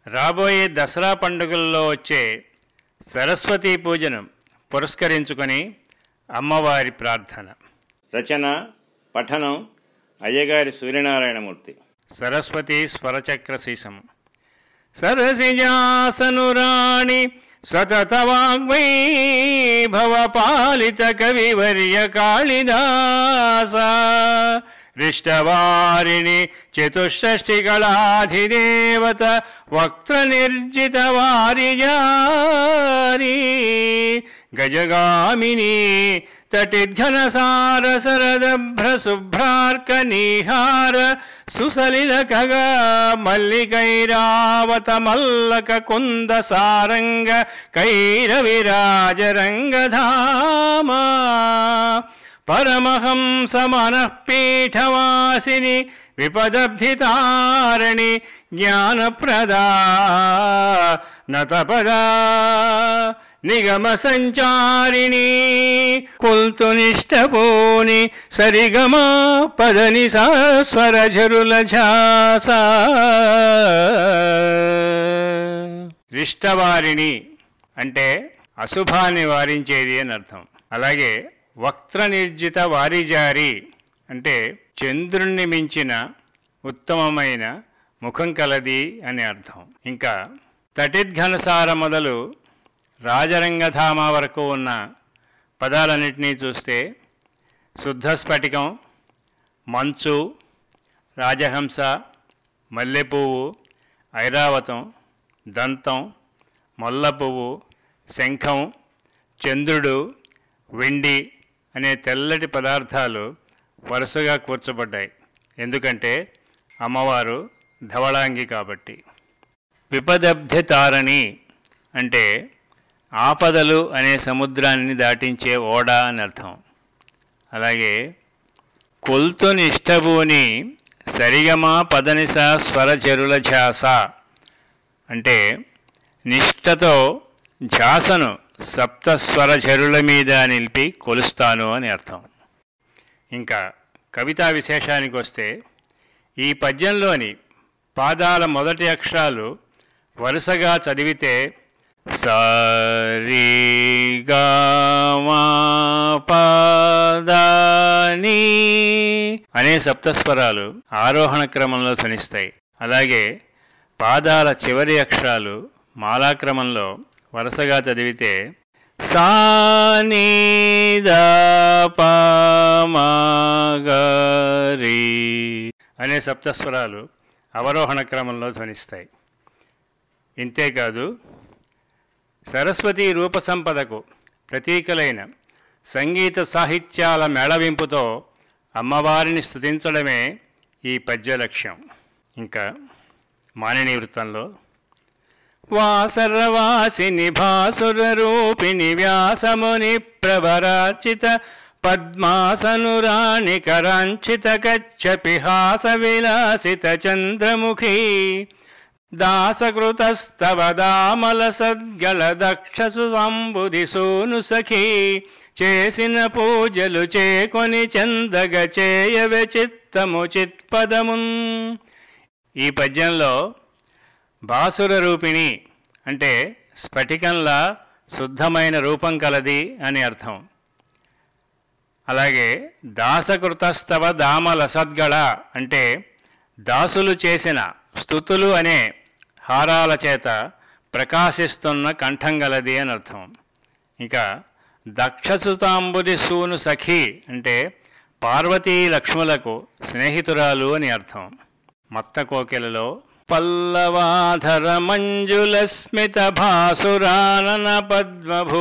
రాబోయే దసరా పండుగల్లో వచ్చే సరస్వతీ పూజను పురస్కరించుకొని అమ్మవారి ప్రార్థన రచన పఠనం అయ్యగారి సూర్యనారాయణమూర్తి సరస్వతి స్వరచక్ర సీసం సరసిజాసనురాణి సతత వాగ్వై భవపాలిత కవివర్య కాళిదాస రిష్టవారిణి చతుషష్టి కళాధిదేవత వక్త్ర నిర్జిత వారిజారి గజగామిని తటిఘ్ఘనసార శరదభ్ర శుభ్రార్క నిహార సుసలిల కగ మల్లికైరావత మల్లక కుంద సారంగ కైర విరాజ రంగధామ పరమహంస మనఃపీఠవాసిని విపదబ్ధితారణి జ్ఞానప్రదా నతపదా నిగమ సంచారిణి కుల్తునిష్టపోని సరిగమ పదని స్వర ఝరుల ఝాస రిష్టవారిణి అంటే అశుభాన్ని వారించేది అని అర్థం అలాగే వక్త్ర నిర్జిత వారిజారి అంటే చంద్రుణ్ణి మించిన ఉత్తమమైన ముఖం కలది అని అర్థం ఇంకా తటిద్ఘనసార మొదలు రాజరంగధామ వరకు ఉన్న పదాలన్నింటినీ చూస్తే శుద్ధ స్ఫటికం మంచు రాజహంస మల్లెపువ్వు ఐరావతం దంతం మొల్ల పువ్వు శంఖం చంద్రుడు వెండి అనే తెల్లటి పదార్థాలు వరుసగా కూర్చబడ్డాయి ఎందుకంటే అమ్మవారు ధవళాంగి కాబట్టి విపదబ్ధి తారణి అంటే ఆపదలు అనే సముద్రాన్ని దాటించే ఓడ అని అర్థం అలాగే కొల్తుని ఇష్టభూని సరిగమా పదనిస స్వరచరుల ఝాస అంటే నిష్టతో ఝాసను సప్తస్వర చరుల మీద నిలిపి కొలుస్తాను అని అర్థం ఇంకా కవితా విశేషానికి వస్తే ఈ పద్యంలోని పాదాల మొదటి అక్షరాలు వరుసగా చదివితే సరి గామా పదాని అనే సప్తస్వరాలు ఆరోహణ క్రమంలో ధ్వనిస్తాయి అలాగే పాదాల చివరి అక్షరాలు మాలాక్రమంలో వరుసగా చదివితే సానీదపమగరి అనే సప్తస్వరాలు అవరోహణ క్రమంలో ధ్వనిస్తాయి ఇంతేకాదు సరస్వతి రూపసంపదకు ప్రతీకలైన సంగీత సాహిత్యాల మేళవింపుతో అమ్మవారిని స్తుతించడమే ఈ పద్య లక్ష్యం ఇంకా మానిని వృత్తంలో వాసరవాసిని భాసుర రూపిణి వ్యాసముని ప్రవరాచిత పద్మాసనురాణి కరాంచిత కచ్చపి హాస విలాసిత చంద్రముఖీ దాసకృతస్తవ దామల సద్గల దక్షసు అంబుది సోను సఖీ చేసిన పూజలు చేకొని చందగ చేయవె చిత్తము చిత్పదమున్ ఈ పద్యంలో బాసుర రూపిణి అంటే స్ఫటికంలా శుద్ధమైన రూపం కలది అని అర్థం అలాగే దాసకృతస్తవ దామల సద్గళ అంటే దాసులు చేసిన స్థుతులు అనే హారాల చేత ప్రకాశిస్తున్న కంఠం గలది అని అర్థం ఇంకా దక్షసుతాంబుది సూను సఖి అంటే పార్వతీ లక్ష్ములకు స్నేహితురాలు అని అర్థం మత్త కోకిలలో పల్లవాధర మంజుల స్మిత భాసురానన పద్మభూ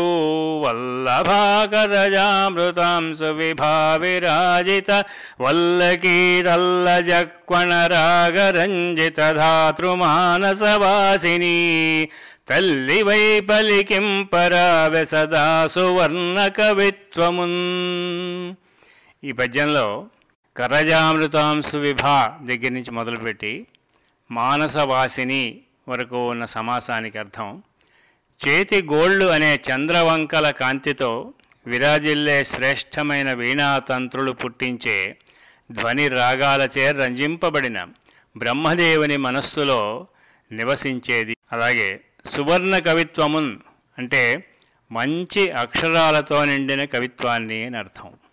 వల్లభాకరజామృతాంశు విభావిరాజిత వల్లకీతల్లజక్వణ రాగరంజిత ధాతృమానసవాసిని తల్లి వై పలికింపరావె సదా సువర్ణ కవిత్వమున్ ఈ పద్యంలో కరజామృతాంశు విభా దగ్గర నుంచి మొదలుపెట్టి మానసవాసిని వరకు ఉన్న సమాసానికి అర్థం చేతి గోళ్ళు అనే చంద్రవంకల కాంతితో విరాజిల్లే శ్రేష్టమైన వీణాతంత్రులు పుట్టించే ధ్వని రాగాలచే రంజింపబడిన బ్రహ్మదేవుని మనస్సులో నివసించేది అలాగే సువర్ణ కవిత్వమున్ అంటే మంచి అక్షరాలతో నిండిన కవిత్వాన్ని అని అర్థం